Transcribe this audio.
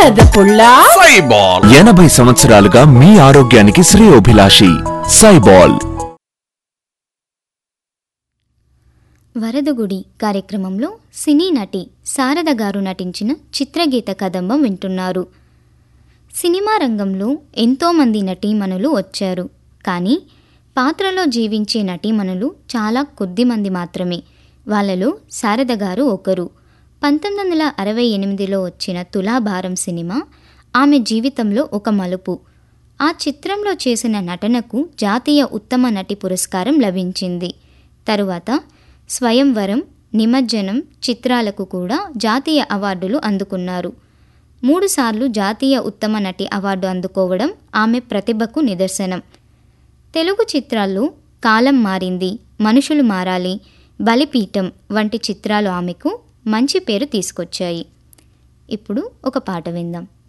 బురద పుల్ల సైబాల్ ఎనభై సంవత్సరాలుగా మీ ఆరోగ్యానికి శ్రేయోభిలాషి సైబాల్ వరదగుడి కార్యక్రమంలో సినీ నటి శారద గారు నటించిన చిత్రగీత కదంబం వింటున్నారు సినిమా రంగంలో ఎంతోమంది నటీమణులు వచ్చారు కానీ పాత్రలో జీవించే నటీమణులు చాలా కొద్ది మంది మాత్రమే వాళ్ళలో శారద గారు ఒకరు పంతొమ్మిది వందల అరవై ఎనిమిదిలో వచ్చిన తులాభారం సినిమా ఆమె జీవితంలో ఒక మలుపు ఆ చిత్రంలో చేసిన నటనకు జాతీయ ఉత్తమ నటి పురస్కారం లభించింది తరువాత స్వయంవరం నిమజ్జనం చిత్రాలకు కూడా జాతీయ అవార్డులు అందుకున్నారు మూడుసార్లు జాతీయ ఉత్తమ నటి అవార్డు అందుకోవడం ఆమె ప్రతిభకు నిదర్శనం తెలుగు చిత్రాల్లో కాలం మారింది మనుషులు మారాలి బలిపీఠం వంటి చిత్రాలు ఆమెకు మంచి పేరు తీసుకొచ్చాయి ఇప్పుడు ఒక పాట విందాం